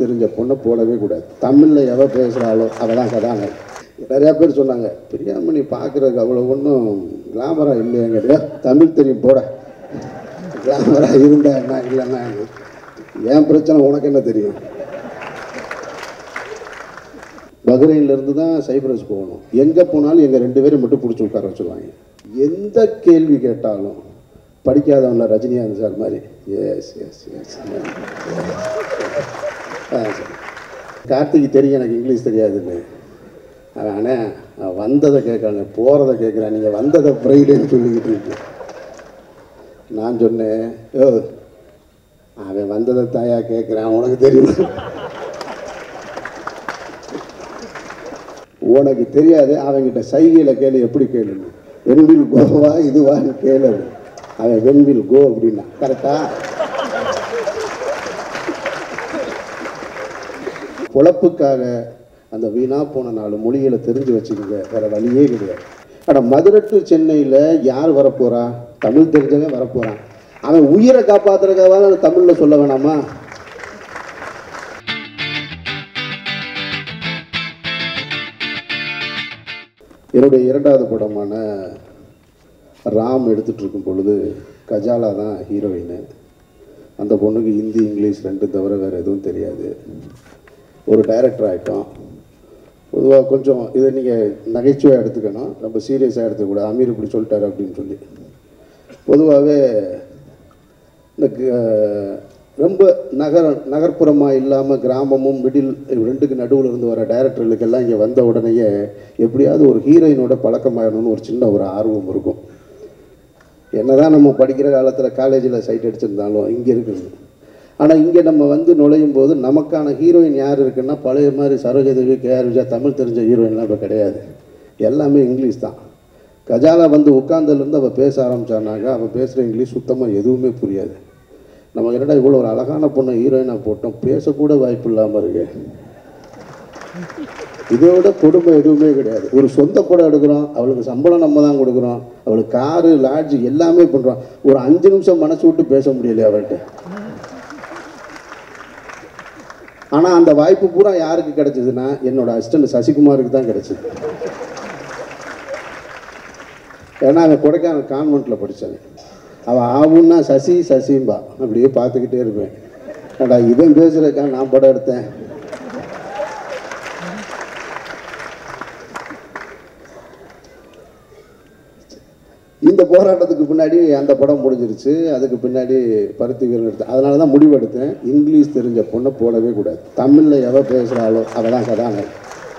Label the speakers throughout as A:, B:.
A: தெரிஞ்ச பொண்ணை போடவே கூடாது தமிழில் எவ பேசுகிறாளோ அவள் தான் கதாநாயகி நிறையா பேர் சொன்னாங்க பிரியாமணி பார்க்குறதுக்கு அவ்வளோ ஒன்றும் கிளாமராக இல்லையாங்க தமிழ் தெரியும் போட கிளாமராக இருந்தா என்ன இல்லைன்னா என்ன? என் பிரச்சனை உனக்கு என்ன தெரியும் பஹ்ரைன்ல இருந்து தான் சைப்ரஸ் போகணும் எங்கே போனாலும் எங்கள் ரெண்டு பேரும் மட்டும் பிடிச்சி உட்கார வச்சுருவாங்க எந்த கேள்வி கேட்டாலும் படிக்காதவங்கள ரஜினிகாந்த் சார் மாதிரி எஸ் எஸ் எஸ் கார்த்திக்கு தெரியும் எனக்கு இங்கிலீஷ் தெரியாதுன்னு அவன் அண்ணே அவன் வந்ததை கேட்குறாங்க போகிறத கேட்குறான் நீங்கள் வந்ததை ஃப்ரைடேன்னு சொல்லிக்கிட்டு இருக்கீங்க நான் சொன்னேன் ஓ அவன் வந்ததை தாயா கேட்குறான் உனக்கு தெரியும் உனக்கு தெரியாது அவன்கிட்ட சைகையில் கேளு எப்படி கேளுன்னு வெண்வில் கோவா இதுவான்னு கேளு அப்படி. அவன் வெண்வில் கோ அப்படின்னா கரெக்டா பொழப்புக்காக அந்த வீணா போன நாலு மொழிகளை தெரிஞ்சு வச்சுக்கோங்க வேற வழியே கிடையாது ஆனால் மதுரை டு சென்னையில் யார் வரப்போறா தமிழ் தெரிஞ்சவன் வரப்போறான் அவன் உயிரை காப்பாத்துறதுக்காக தமிழில் சொல்ல வேணாமா என்னுடைய இரண்டாவது படமான ராம் எடுத்துட்டு இருக்கும் பொழுது கஜாலா தான் ஹீரோயின் அந்த பொண்ணுக்கு ஹிந்தி இங்கிலீஷ் ரெண்டு தவிர வேறு எதுவும் தெரியாது ஒரு டைரக்டர் ஆகிட்டோம் பொதுவாக கொஞ்சம் இதை நீங்கள் நகைச்சுவையாக எடுத்துக்கணும் ரொம்ப சீரியஸாக எடுத்துக்கூடாது அமீர் இப்படி சொல்லிட்டாரு அப்படின்னு சொல்லி பொதுவாகவே இந்த க- ரொம்ப நகர நகர்ப்புறமாக இல்லாமல் கிராமமும் மிடில் ரெண்டுக்கு நடுவில் இருந்து வர டைரக்டர்களுக்கெல்லாம் இங்கே வந்த உடனேயே எப்படியாவது ஒரு ஹீரோயினோட பழக்கமாகணும்னு ஒரு சின்ன ஒரு ஆர்வம் இருக்கும் என்னதான் நம்ம படிக்கிற காலத்தில் காலேஜில் சைட் அடிச்சிருந்தாலும் இங்கே இருக்குது ஆனால் இங்கே நம்ம வந்து நுழையும் போது நமக்கான ஹீரோயின் யார் இருக்குன்னா பழைய மாதிரி சரோஜதேவி கேஆர் விஜயா தமிழ் தெரிஞ்ச ஹீரோயின்லாம் இப்போ கிடையாது எல்லாமே இங்கிலீஷ் தான் கஜாலா வந்து உட்கார்ந்ததுலேருந்து அவள் பேச ஆரம்பிச்சானாங்க அவள் பேசுகிற இங்கிலீஷ் சுத்தமாக எதுவுமே புரியாது நம்ம என்னடா இவ்வளோ ஒரு அழகான பொண்ணை ஹீரோயினாக போட்டோம் பேசக்கூட வாய்ப்பு இல்லாமல் இருக்கு இதை விட கொடுமை எதுவுமே கிடையாது ஒரு சொந்த படம் எடுக்கிறோம் அவளுக்கு சம்பளம் நம்ம தான் கொடுக்குறோம் அவளுக்கு காரு லாட்ஜ் எல்லாமே பண்ணுறோம் ஒரு அஞ்சு நிமிஷம் மனசு விட்டு பேச முடியலையே அவள்கிட்ட ஆனால் அந்த வாய்ப்பு பூரா யாருக்கு கிடைச்சதுன்னா என்னோட அசிஸ்டன்ட் சசிகுமாருக்கு தான் கிடைச்சது ஏன்னா அவன் கொடைக்கானல் கான்வெண்ட்டில் படித்தாங்க அவள் ஆவுன்னா சசி சசிம்பா அப்படியே பார்த்துக்கிட்டே இருப்பேன் ஏடா இவன் பேசுகிறக்கா நான் படம் எடுத்தேன் இந்த போராட்டத்துக்கு பின்னாடி அந்த படம் முடிஞ்சிருச்சு அதுக்கு பின்னாடி பருத்தி வீரன் எடுத்தேன் அதனால தான் முடிவு எடுத்தேன் இங்கிலீஷ் தெரிஞ்ச பொண்ணை போடவே கூடாது தமிழில் எவ பேசுகிறாளோ அவள் தான் கதாநாயகி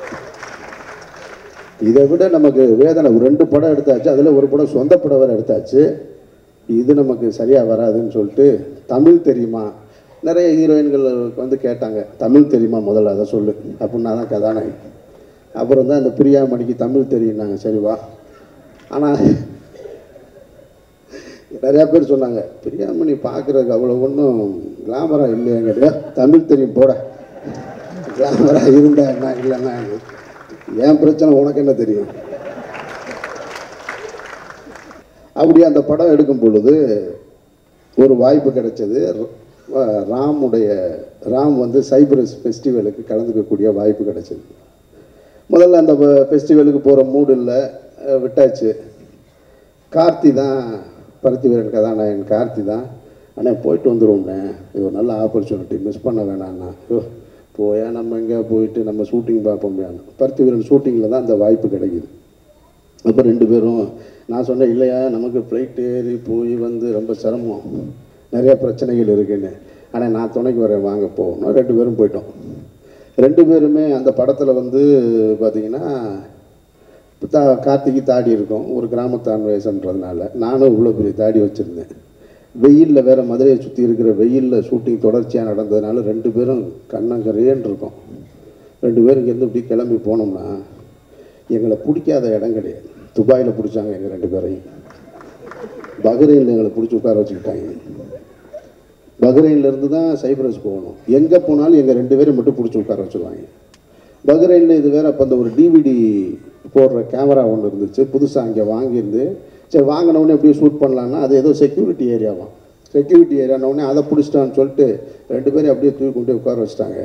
A: இதை விட நமக்கு வேதனை ஒரு ரெண்டு படம் எடுத்தாச்சு அதில் ஒரு படம் சொந்த படம் வேறு எடுத்தாச்சு இது நமக்கு சரியாக வராதுன்னு சொல்லிட்டு தமிழ் தெரியுமா நிறைய ஹீரோயின்கள் வந்து கேட்டாங்க தமிழ் தெரியுமா முதல்ல அதை சொல்லு அப்படின்னா தான் கதாநாயகி அப்புறம் தான் இந்த பிரியாமணிக்கு தமிழ் தெரியும்னாங்க சரி வா ஆனால் நிறையா பேர் சொன்னாங்க பிரியாமணி பார்க்குறதுக்கு அவ்வளோ ஒன்றும் கிளாமராக இல்லையாங்க தமிழ் தெரியும் போட கிளாமராக இருந்தா என்ன இல்லைன்னா என்ன? என் பிரச்சனை உனக்கு என்ன தெரியும் அப்படி அந்த படம் எடுக்கும் பொழுது ஒரு வாய்ப்பு கிடைச்சது ர- ராமுடைய ராம் வந்து சைப்ரஸ் ஃபெஸ்டிவலுக்கு கலந்துக்கக்கூடிய வாய்ப்பு கிடைச்சது முதல்ல அந்த ஃபெஸ்டிவலுக்கு போகிற மூடு இல்லை அஹ் விட்டாச்சு கார்த்தி தான் பருத்தி வீரன் கதாநாயகன் கார்த்தி தான் அண்ணே போயிட்டு வந்துடுவோம்ண்ணே இது ஒரு நல்ல ஆப்பர்ச்சுனிட்டி மிஸ் பண்ண வேணாண்ணா ஐயோ போயா நம்ம எங்கே போயிட்டு நம்ம ஷூட்டிங் பார்ப்போம் பருத்தி வீரன் ஷூட்டிங்கில் தான் அந்த வாய்ப்பு கிடைக்குது அப்போ ரெண்டு பேரும் நான் சொன்னேன் இல்லையா நமக்கு ஃப்ளைட் ஏறி போய் வந்து ரொம்ப சிரமம் நிறைய பிரச்சனைகள் இருக்குன்னு ஆனால் நான் துணைக்கு வரேன் வாங்க போகணும் ரெண்டு பேரும் போயிட்டோம் ரெண்டு பேருமே அந்த படத்தில் வந்து பார்த்தீங்கன்னா தா கார்த்திக்கு தாடி இருக்கும் ஒரு கிராமத்தான் வயசுன்றதுனால நானும் இவ்வளோ பெரிய தாடி வச்சுருந்தேன் வெயிலில் வேறு மதுரையை சுற்றி இருக்கிற வெயிலில் ஷூட்டிங் தொடர்ச்சியாக நடந்ததுனால ரெண்டு பேரும் கண்ணங்கரேன்னு இருக்கோம் ரெண்டு பேரும் இங்கேருந்து இப்படி கிளம்பி போனோம்னா எங்களை பிடிக்காத இடம் கிடையாது துபாயில் பிடிச்சாங்க எங்கள் ரெண்டு பேரையும் பஹ்ரைனில் எங்களை பிடிச்சி உட்கார வச்சுக்கிட்டாங்க பஹ்ரைன்ல இருந்து தான் சைப்ரஸ் போகணும் எங்கே போனாலும் எங்கள் ரெண்டு பேரும் மட்டும் பிடிச்சி உட்கார வச்சுருவாங்க பஹ்ரைனில் இது வேற அப்போ அந்த ஒரு டிவிடி போடுற கேமரா ஒன்று இருந்துச்சு புதுசாக அங்கே வாங்கியிருந்து சரி வாங்கினவுடனே எப்படியும் ஷூட் பண்ணலான்னா அது ஏதோ செக்யூரிட்டி ஏரியாவாம் செக்யூரிட்டி ஏரியானவுடனே அதை பிடிச்சிட்டான்னு சொல்லிட்டு ரெண்டு பேரும் அப்படியே தூக்கி கொண்டு போய் உட்கார வச்சுட்டாங்க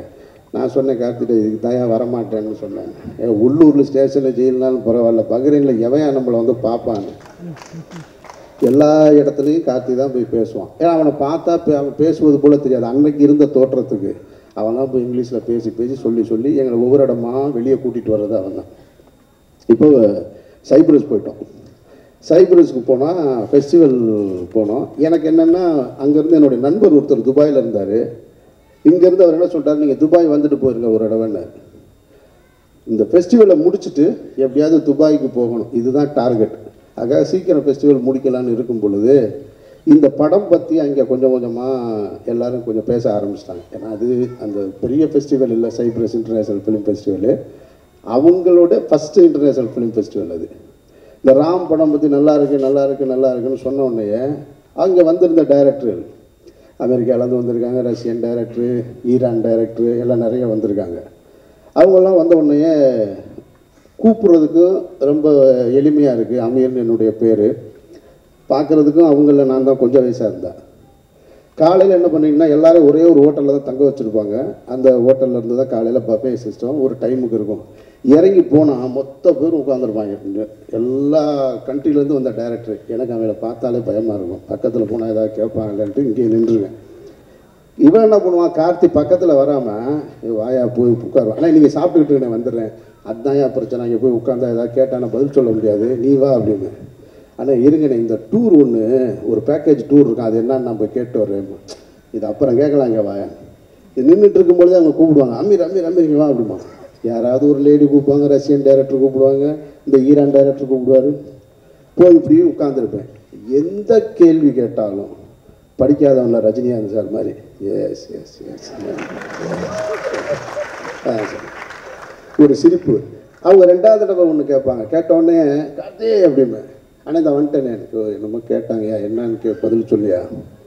A: நான் சொன்னேன் கார்த்திகை இதுக்கு தயா வரமாட்டேன்னு சொன்னேன் ஏன் உள்ளூரில் ஸ்டேஷனில் ஜெயில்னாலும் பரவாயில்ல பகரீனில் எவன் நம்மளை வந்து பார்ப்பான்னு எல்லா இடத்துலையும் கார்த்தி தான் போய் பேசுவான் ஏன்னா அவனை பார்த்தா பே- அவன் பேசுவது போல தெரியாது அன்னைக்கு இருந்த தோற்றத்துக்கு அவன் தான் போய் இங்கிலீஷில் பேசி பேசி சொல்லி சொல்லி எங்களை ஒவ்வொரு இடமா வெளியே கூட்டிகிட்டு வர்றது அவன் தான் இப்போ சைப்ரஸ் போயிட்டோம் சைப்ரஸ்க்கு போனால் ஃபெஸ்டிவல் போனோம் எனக்கு என்னென்னா அங்கேருந்து என்னுடைய நண்பர் ஒருத்தர் துபாயில் இருந்தார் இங்கேருந்து அவர் என்ன சொல்லிட்டாரு நீங்கள் துபாய் வந்துட்டு போயிருங்க ஒரு இடம்னு இந்த ஃபெஸ்டிவலை முடிச்சுட்டு எப்படியாவது துபாய்க்கு போகணும் இதுதான் டார்கெட் ஆக சீக்கிரம் ஃபெஸ்டிவல் முடிக்கலான்னு இருக்கும் பொழுது இந்த படம் பற்றி அங்கே கொஞ்சம் கொஞ்சமாக எல்லாரும் கொஞ்சம் பேச ஆரம்பிச்சிட்டாங்க ஏன்னா அது அந்த பெரிய ஃபெஸ்டிவல் இல்லை சைப்ரஸ் இன்டர்நேஷ்னல் ஃபிலிம் ஃபெஸ்டிவலு அவங்களோட ஃபஸ்ட்டு இன்டர்நேஷ்னல் ஃபிலிம் ஃபெஸ்டிவல் அது இந்த ராம் படம் பற்றி நல்லா இருக்கு நல்லா இருக்கு நல்லா இருக்குன்னு சொன்ன உடனே அங்கே வந்திருந்த டைரக்டர்கள் அமெரிக்காவிலேருந்து வந்திருக்காங்க ரஷ்யன் டைரக்டரு ஈரான் டைரக்டரு எல்லாம் நிறைய வந்திருக்காங்க அவங்கெல்லாம் வந்த உடனே கூப்பிட்றதுக்கும் ரொம்ப எளிமையாக இருக்குது அமீர்னு என்னுடைய பேர் பார்க்குறதுக்கும் அவங்கள நான் தான் கொஞ்சம் வயசாக இருந்தேன் காலையில் என்ன பண்ணீங்கன்னா எல்லாரும் ஒரே ஒரு ஹோட்டலில் தான் தங்க வச்சுருப்பாங்க அந்த ஹோட்டலில் இருந்து தான் காலையில் பஃபே சிஸ்டம் ஒரு டைமுக்கு இருக்கும் இறங்கி போனால் மொத்த பேரும் உட்காந்துருப்பாங்க இங்க. எல்லா கண்ட்ரிலேருந்து வந்த டைரக்டர் எனக்கு அவங்கள பார்த்தாலே பயமாக இருக்கும் பக்கத்தில் போனால் ஏதாவது கேட்பாங்கன்ட்டு இங்கேயே நின்றுவேன் இவன் என்ன பண்ணுவான் கார்த்தி பக்கத்தில் வராமல் வாயா போய் உட்காருவான் ஆனால் நீங்கள் சாப்பிட்டுக்கிட்டு நான் வந்துடுறேன் அதுதான் ஏன் பிரச்சனை இங்கே போய் உட்காந்தா ஏதாவது கேட்டால் பதில் சொல்ல முடியாது நீ வா அப்படின்னு ஆனால் இருங்கண்ணே இந்த டூர் ஒன்று ஒரு பேக்கேஜ் டூர் இருக்கும் அது என்னன்னு நான் போய் கேட்டு வரேன் இது அப்புறம் கேட்கலாம் இங்கே வாயா இது நின்றுட்டு இருக்கும்பொழுது அவங்க கூப்பிடுவாங்க அமீர் அமீர் அமீர் இங்கே வா அப்படிமா யாராவது ஒரு லேடி கூப்பிடுவாங்க ரஷ்யன் டைரக்டர் கூப்பிடுவாங்க இந்த ஈரான் டைரக்டர் கூப்பிடுவாரு போய் இப்படி உட்காந்துருப்பேன் எந்த கேள்வி கேட்டாலும் படிக்காதவன்ல ரஜினிகாந்த் சார் மாதிரி எஸ் எஸ் எஸ் ஒரு சிரிப்பு அவங்க ரெண்டாவது தடவை ஒன்று கேட்பாங்க கேட்டோடனே காத்தே அப்படிமே ஆனால் இந்த வந்துட்டேனே எனக்கு என்னமோ கேட்டாங்கயா என்னன்னு கே பதில் சொல்லியா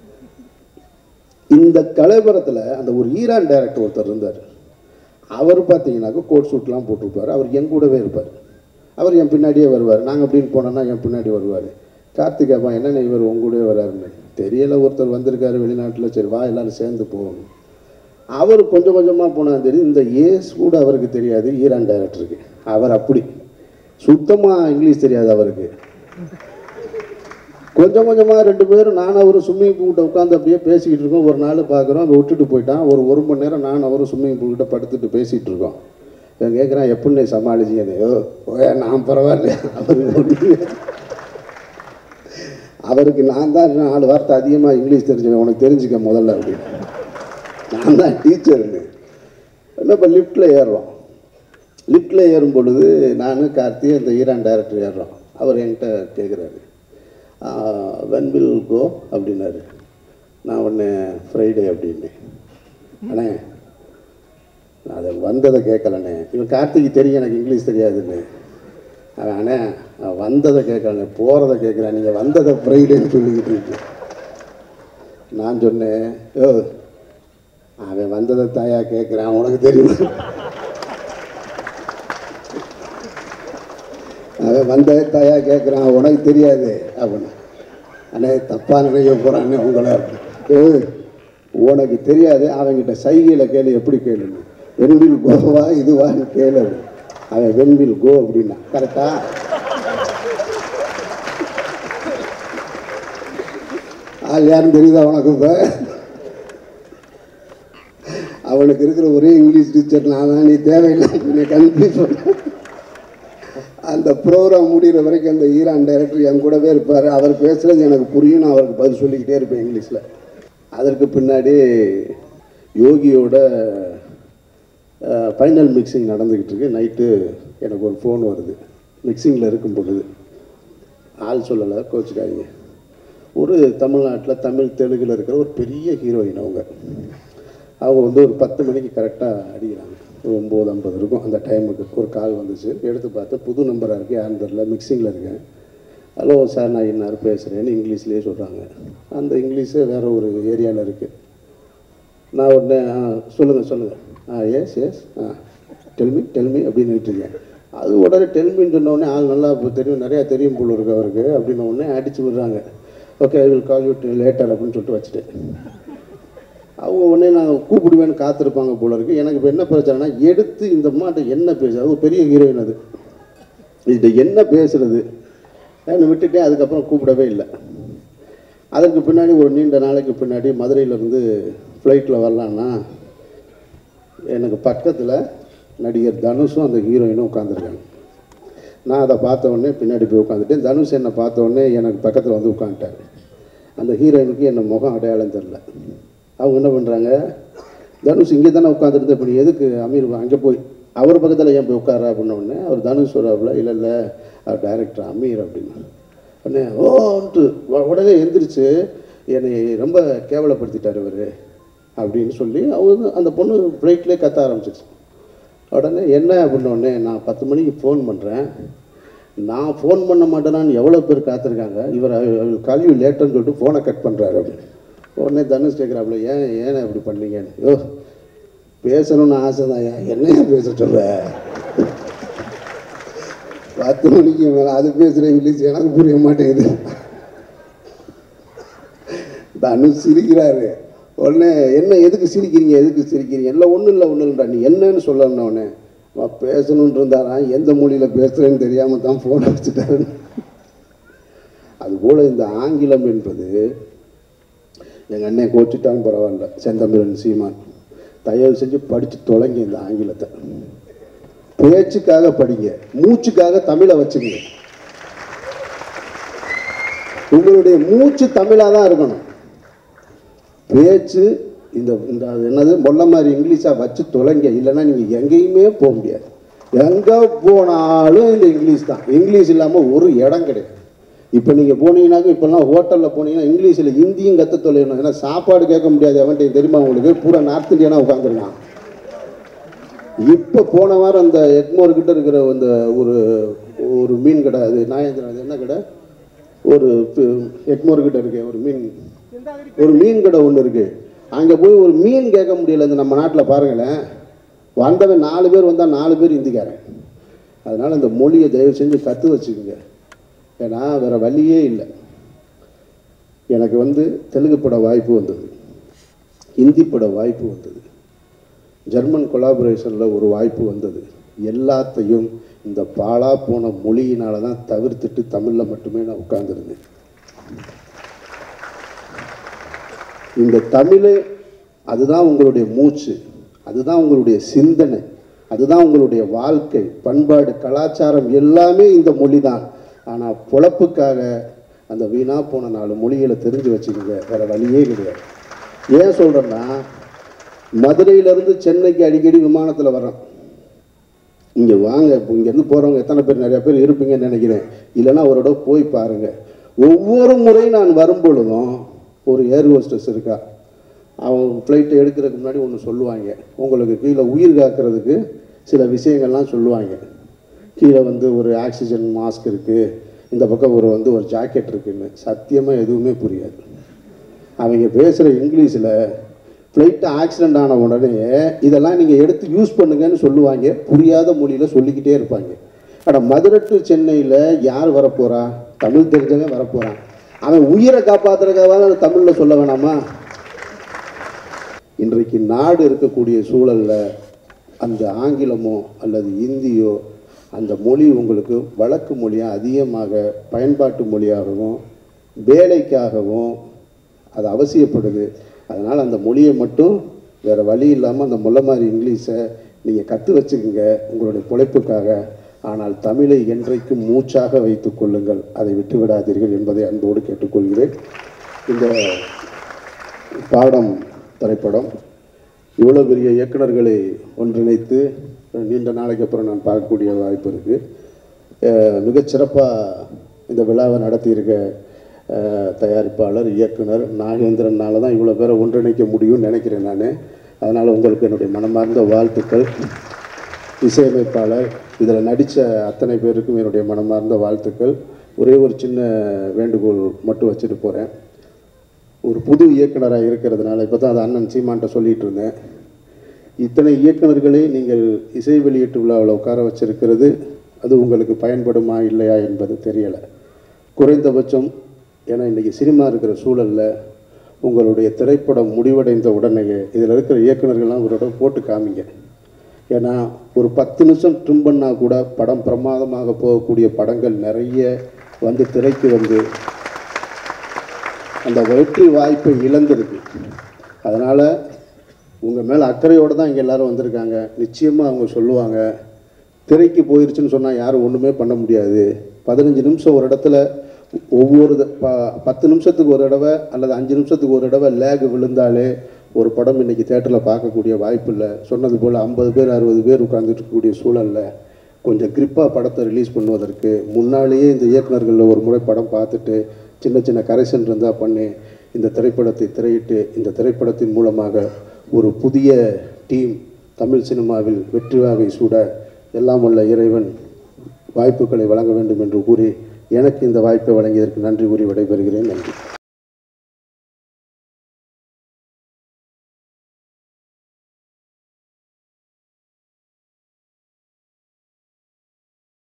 A: இந்த கலைபுரத்தில் அந்த ஒரு ஈரான் டைரக்டர் ஒருத்தர் இருந்தார் அவர் பார்த்தீங்கன்னாக்கா கோட் சூட்லாம் போட்டிருப்பார் அவர் என் கூடவே இருப்பார் அவர் என் பின்னாடியே வருவார் நாங்கள் அப்படின்னு போனோன்னா என் பின்னாடி வருவார் கார்த்திகாப்பா என்னென்ன இவர் உங்க கூடவே வராருன்னு தெரியல ஒருத்தர் வந்திருக்காரு வெளிநாட்டில் சரி வா எல்லாரும் சேர்ந்து போகணும் அவர் கொஞ்சம் கொஞ்சமாக போனால் தெரியும் இந்த ஏஸ் கூட அவருக்கு தெரியாது ஈரான் டைரக்டருக்கு அவர் அப்படி சுத்தமாக இங்கிலீஷ் தெரியாது அவருக்கு கொஞ்சம் கொஞ்சமாக ரெண்டு பேரும் நானும் அவரும் ஸ்விம்மிங் பூல்கிட்ட உட்காந்து அப்படியே பேசிக்கிட்டு இருக்கோம் ஒரு நாள் பார்க்குறோம் அவன் விட்டுட்டு போயிட்டான் ஒரு ஒரு மணி நேரம் நானும் அவரும் ஸ்விம்மிங் பூல்கிட்ட படுத்துட்டு பேசிகிட்டு இருக்கோம் இவன் கேட்குறான் எப்படி சமாளிச்சிங்க ஓ ஓயா நான் பரவாயில்ல அவருக்கு ஒண்ணுமே அவருக்கு நான் தான் நாலு வார்த்தை அதிகமாக இங்கிலீஷ் தெரிஞ்சவன் உனக்கு தெரிஞ்சுக்க முதல்ல அப்படின்னு நான் தான் டீச்சர்னு என்ன இப்போ லிஃப்ட்டில் ஏறுறோம் லிஃப்ட்டில் ஏறும் பொழுது நான் கார்த்தி அந்த ஈரான் டைரக்டர் ஏறுறோம் அவர் என்கிட்ட கேட்குறாரு வென் வில் கோ அப்படின்னாரு நான் ஒன்று ஃப்ரைடே அப்படின்னேன் அண்ணே நான் அதை வந்ததை கேட்கலண்ணே இவன் கார்த்திக்கு தெரியும் எனக்கு இங்கிலீஷ் தெரியாதுன்னு அவன் அண்ணே நான் வந்ததை கேட்கலண்ணே போகிறத கேட்குறேன் நீங்கள் வந்ததை ஃப்ரைடேன்னு சொல்லிக்கிட்டு இருக்கு நான் சொன்னேன் ஓ அவன் வந்ததை தாயா கேட்குறான் உனக்கு தெரியும் அவன் வந்ததை தாயா கேட்குறான் உனக்கு தெரியாது அப்படின்னு அண்ணே தப்பா நினைக்க போகிறான்னு உங்களை ஏ உனக்கு தெரியாது அவன்கிட்ட சைகையில் கேளு எப்படி கேளுன்னு வெண்பில் கோவா இதுவான்னு கேளு அவன் வெண்பில் கோ அப்படின்னா கரெக்டா ஆள் யாரும் தெரியுதா உனக்கு இப்போ அவனுக்கு இருக்கிற ஒரே இங்கிலீஷ் டீச்சர் நான் தான் நீ தேவையில்லை என்னை கன்ஃபியூஸ் பண்ண அந்த ப்ரோக்ராம் முடிகிற வரைக்கும் அந்த ஈரான் டைரக்டர் என் கூடவே இருப்பார் அவர் பேசுகிறது எனக்கு புரியும் நான் அவருக்கு பதில் சொல்லிக்கிட்டே இருப்பேன் இங்கிலீஷில் அதற்கு பின்னாடி யோகியோட ஃபைனல் மிக்சிங் நடந்துக்கிட்டு இருக்கு நைட்டு எனக்கு ஒரு ஃபோன் வருது மிக்சிங்கில் இருக்கும் பொழுது ஆள் சொல்லலை கோச்சுக்காதீங்க ஒரு தமிழ்நாட்டில் தமிழ் தெலுங்கில் இருக்கிற ஒரு பெரிய ஹீரோயின் அவங்க அவங்க வந்து ஒரு பத்து மணிக்கு கரெக்டாக அடிக்கிறாங்க ஒரு ஒம்பது ஐம்பது இருக்கும் அந்த டைமுக்கு ஒரு கால் வந்துச்சு எடுத்து பார்த்தா புது நம்பராக இருக்குது யாரும் தெரில மிக்சிங்கில் இருக்கேன் ஹலோ சார் நான் இன்னார் பேசுகிறேன்னு இங்கிலீஷ்லேயே சொல்கிறாங்க அந்த இங்கிலீஷே வேறு ஒரு ஏரியாவில் இருக்குது நான் உடனே ஆ சொல்லுங்கள் சொல்லுங்கள் ஆ எஸ் எஸ் ஆ டெல்மி டெல்மி அப்படின்னு இருக்கேன் அது உடனே டெல்மின்னு சொன்ன உடனே ஆள் நல்லா இப்போ தெரியும் நிறையா தெரியும் போல இருக்கு அவருக்கு அப்படின்ன உடனே அடிச்சு விடுறாங்க okay I will call you later அப்படின்னு சொல்லிட்டு வச்சுட்டேன் அவங்க உடனே நான் கூப்பிடுவேன்னு காத்திருப்பாங்க போல இருக்கு எனக்கு இப்போ என்ன பிரச்சனைனா எடுத்து இந்த மாட்டை என்ன பேச அது ஒரு பெரிய ஹீரோயின் அது இது என்ன பேசுறது நான் விட்டுட்டேன் அதுக்கப்புறம் கூப்பிடவே இல்லை அதற்கு பின்னாடி ஒரு நீண்ட நாளைக்கு பின்னாடி மதுரையிலேருந்து ஃப்ளைட்டில் வரலான்னா எனக்கு பக்கத்தில் நடிகர் தனுஷும் அந்த ஹீரோயினும் உட்காந்துருக்காங்க நான் அதை பார்த்த உடனே பின்னாடி போய் உட்காந்துட்டேன் தனுஷ் என்னை பார்த்த உடனே எனக்கு பக்கத்தில் வந்து உட்காந்துட்டார் அந்த ஹீரோயினுக்கு என்ன முகம் அடையாளம் தெரில அவங்க என்ன பண்ணுறாங்க தனுஷ் இங்கே தானே உட்காந்துருந்த இப்படி எதுக்கு அமீர் அங்கே போய் அவர் பக்கத்தில் ஏன் போய் உட்கார அப்படின்ன உடனே அவர் தனுஷ் வராப்புல இல்லை இல்லை அவர் டைரக்டர் அமீர் அப்படின்னு உடனே ஓன்ட்டு உ- உடனே எந்திரிச்சு என்னை ரொம்ப கேவலப்படுத்திட்டார் இவர் அப்படின்னு சொல்லி அவங்க அந்த பொண்ணு ஃப்ளைட்லேயே கத்த ஆரம்பிச்சிச்சு உடனே என்ன அப்படின்ன உடனே நான் பத்து மணிக்கு ஃபோன் பண்ணுறேன் நான் ஃபோன் பண்ண மாட்டேனான்னு எவ்வளோ பேர் காத்திருக்காங்க இவர் கல்வி லேட்டுன்னு சொல்லிட்டு ஃபோனை கட் பண்ணுறாரு அப்படின்னு உடனே தனுஷ் கேட்குறாப்புல ஏன் ஏன் இப்படி பண்ணீங்கன்னு யோ பேசணும்னு ஆசை தான் என்னையா பேச சொல்ற பத்து மணிக்கு மேலே அது பேசுகிற இங்கிலீஷ் எனக்கு புரிய மாட்டேங்குது தனுஷ் சிரிக்கிறாரு உடனே என்ன எதுக்கு சிரிக்கிறீங்க எதுக்கு சிரிக்கிறீங்க எல்லாம் ஒன்றும் இல்லை ஒன்றும் இல்லைடா நீ என்னன்னு சொல்லணும் உடனே அவன் பேசணுன்னு இருந்தாராம் எந்த மொழியில் பேசுகிறேன்னு தெரியாமல் தான் ஃபோன் அடிச்சுட்டாரு அதுபோல் இந்த ஆங்கிலம் என்பது எங்கள் அண்ணன் கோச்சிட்டாலும் பரவாயில்ல செந்தமிழன் சீமான் தயவு செஞ்சு படித்து தொலைங்க இந்த ஆங்கிலத்தை பேச்சுக்காக படிங்க மூச்சுக்காக தமிழை வச்சுங்க உங்களுடைய மூச்சு தமிழாக தான் இருக்கணும் பேச்சு இந்த இந்த அது என்னது மொல்ல மாதிரி இங்கிலீஷாக வச்சு தொலைங்க இல்லைன்னா நீங்கள் எங்கேயுமே போக முடியாது எங்கே போனாலும் இந்த இங்கிலீஷ் தான் இங்கிலீஷ் இல்லாமல் ஒரு இடம் கிடையாது இப்போ நீங்கள் போனீங்கன்னாக்க இப்போல்லாம் ஹோட்டலில் போனீங்கன்னா இங்கிலீஷில் ஹிந்தியும் கற்று தொலையணும் ஏன்னா சாப்பாடு கேட்க முடியாது அவன்கிட்ட தெரியுமா உங்களுக்கு பூரா நார்த் இந்தியனாக உட்காந்துருக்கான் இப்போ போன வாரம் அந்த எட்மோர் கிட்ட இருக்கிற அந்த ஒரு ஒரு மீன் கடை அது நாயந்திரன் அது என்ன கடை ஒரு பி- எட்மோர் கிட்ட இருக்கு ஒரு மீன் ஒரு மீன் கடை ஒன்று இருக்கு அங்கே போய் ஒரு மீன் கேட்க முடியல இந்த நம்ம நாட்டில் பாருங்களேன் வந்தவன் நாலு பேர் வந்தால் நாலு பேர் இந்திக்காரன் அதனால் இந்த மொழியை தயவு செஞ்சு கற்று வச்சுக்கோங்க ஏன்னா வேற வழியே இல்லை எனக்கு வந்து தெலுங்கு பட வாய்ப்பு வந்தது ஹிந்தி பட வாய்ப்பு வந்தது ஜெர்மன் கொலாபரேஷனில் ஒரு வாய்ப்பு வந்தது எல்லாத்தையும் இந்த பாழா போன மொழியினால தான் தவிர்த்துட்டு தமிழில் மட்டுமே நான் உட்கார்ந்துருந்தேன் இந்த தமிழ் அதுதான் உங்களுடைய மூச்சு அதுதான் உங்களுடைய சிந்தனை அதுதான் உங்களுடைய வாழ்க்கை பண்பாடு கலாச்சாரம் எல்லாமே இந்த மொழி தான் ஆனால் பொழப்புக்காக அந்த வீணா போன நாலு மொழிகளை தெரிஞ்சு வச்சுக்கோங்க வேற வழியே கிடையாது ஏன் சொல்கிறேன்னா மதுரையிலேருந்து சென்னைக்கு அடிக்கடி விமானத்தில் வர்றோம் இங்கே வாங்க இப்போ இங்கேருந்து போகிறவங்க எத்தனை பேர் நிறைய பேர் இருப்பீங்கன்னு நினைக்கிறேன் இல்லைன்னா ஒரு இடம் போய் பாருங்கள் ஒவ்வொரு முறை நான் வரும் பொழுதும் ஒரு ஏர் ஹோஸ்டஸ் இருக்கா அவங்க ஃப்ளைட்டை எடுக்கிறதுக்கு முன்னாடி ஒன்று சொல்லுவாங்க உங்களுக்கு கீழே உயிர் காக்கிறதுக்கு சில விஷயங்கள்லாம் சொல்லுவாங்க கீழே வந்து ஒரு ஆக்சிஜன் மாஸ்க் இருக்குது இந்த பக்கம் ஒரு வந்து ஒரு ஜாக்கெட் இருக்குன்னு சத்தியமாக எதுவுமே புரியாது அவங்க பேசுகிற இங்கிலீஷில் ஃப்ளைட்டு ஆக்சிடெண்ட் ஆன உடனே இதெல்லாம் நீங்கள் எடுத்து யூஸ் பண்ணுங்கன்னு சொல்லுவாங்க புரியாத மொழியில் சொல்லிக்கிட்டே இருப்பாங்க ஆனால் மதுரை டு சென்னையில் யார் வரப்போறா தமிழ் தெரிஞ்சவன் வரப்போகிறான் அவன் உயிரை காப்பாற்றுறதுக்காக தமிழில் சொல்ல வேணாமா இன்றைக்கு நாடு இருக்கக்கூடிய சூழலில் அந்த ஆங்கிலமோ அல்லது இந்தியோ அந்த மொழி உங்களுக்கு வழக்கு மொழியாக அதிகமாக பயன்பாட்டு மொழியாகவும் வேலைக்காகவும் அது அவசியப்படுது அதனால் அந்த மொழியை மட்டும் வேறு வழி இல்லாமல் அந்த முல்லை மாதிரி இங்கிலீஷை நீங்கள் கற்று வச்சுக்கோங்க உங்களுடைய பொழைப்புக்காக ஆனால் தமிழை என்றைக்கும் மூச்சாக வைத்துக் கொள்ளுங்கள் அதை விட்டு விடாதீர்கள் என்பதை அன்போடு கேட்டுக்கொள்கிறேன் இந்த பாடம் திரைப்படம் இவ்வளோ பெரிய இயக்குனர்களை ஒன்றிணைத்து நீண்ட நாளைக்கு அப்புறம் நான் பார்க்கக்கூடிய வாய்ப்பு இருக்குது மிகச்சிறப்பாக இந்த விழாவை நடத்தியிருக்க அஹ், தயாரிப்பாளர் இயக்குனர் நாகேந்திரனால தான் இவ்வளோ பேரை ஒன்றிணைக்க முடியும்னு நினைக்கிறேன் நான் அதனால் உங்களுக்கு என்னுடைய மனமார்ந்த வாழ்த்துக்கள் இசையமைப்பாளர் இதில் நடித்த அத்தனை பேருக்கும் என்னுடைய மனமார்ந்த வாழ்த்துக்கள் ஒரே ஒரு சின்ன வேண்டுகோள் மட்டும் வச்சுட்டு போகிறேன் ஒரு புது இயக்குனராக இருக்கிறதுனால இப்போ தான் அது அண்ணன் சீமான்ட்ட சொல்லிட்டு இருந்தேன் இத்தனை இயக்குனர்களை நீங்கள் இசை வெளியீட்டு விழாவில் உட்கார வச்சிருக்கிறது அது உங்களுக்கு பயன்படுமா இல்லையா என்பது தெரியலை குறைந்தபட்சம் ஏன்னா இன்றைக்கி சினிமா இருக்கிற சூழலில் உங்களுடைய திரைப்படம் முடிவடைந்த உடனேயே இதில் இருக்கிற இயக்குனர்கள்லாம் ஒரு தடவை போட்டு காமிங்க ஏன்னா ஒரு பத்து நிமிஷம் ட்ரிம் பண்ணால் கூட படம் பிரமாதமாக போகக்கூடிய படங்கள் நிறைய வந்து திரைக்கு வந்து அந்த வெற்றி வாய்ப்பை இழந்திருக்கு அதனால் உங்கள் மேலே அக்கறையோடு தான் இங்கே எல்லாரும் வந்திருக்காங்க நிச்சயமாக அவங்க சொல்லுவாங்க திரைக்கு போயிருச்சுன்னு சொன்னால் யாரும் ஒன்றுமே பண்ண முடியாது பதினஞ்சு நிமிஷம் ஒரு இடத்துல ஒவ்வொரு த- ப பத்து நிமிஷத்துக்கு ஒரு தடவை அல்லது அஞ்சு நிமிஷத்துக்கு ஒரு தடவை லேக் விழுந்தாலே ஒரு படம் இன்னைக்கு தேட்டரில் பார்க்கக்கூடிய வாய்ப்பு இல்லை சொன்னது போல் ஐம்பது பேர் அறுபது பேர் உட்கார்ந்துட்டு இருக்கக்கூடிய சூழலில் கொஞ்சம் கிரிப்பாக படத்தை ரிலீஸ் பண்ணுவதற்கு முன்னாலேயே இந்த இயக்குனர்களில் ஒரு முறை படம் பார்த்துட்டு சின்ன சின்ன கரெக்ஷன் இருந்தால் பண்ணி இந்த திரைப்படத்தை திரையிட்டு இந்த திரைப்படத்தின் மூலமாக ஒரு புதிய டீம் தமிழ் சினிமாவில் வெற்றி வாகை சூட எல்லாம் வல்ல இறைவன் வாய்ப்புகளை வழங்க வேண்டும் என்று கூறி எனக்கு இந்த வாய்ப்பை வழங்கியதற்கு நன்றி கூறி விடைபெறுகிறேன் நன்றி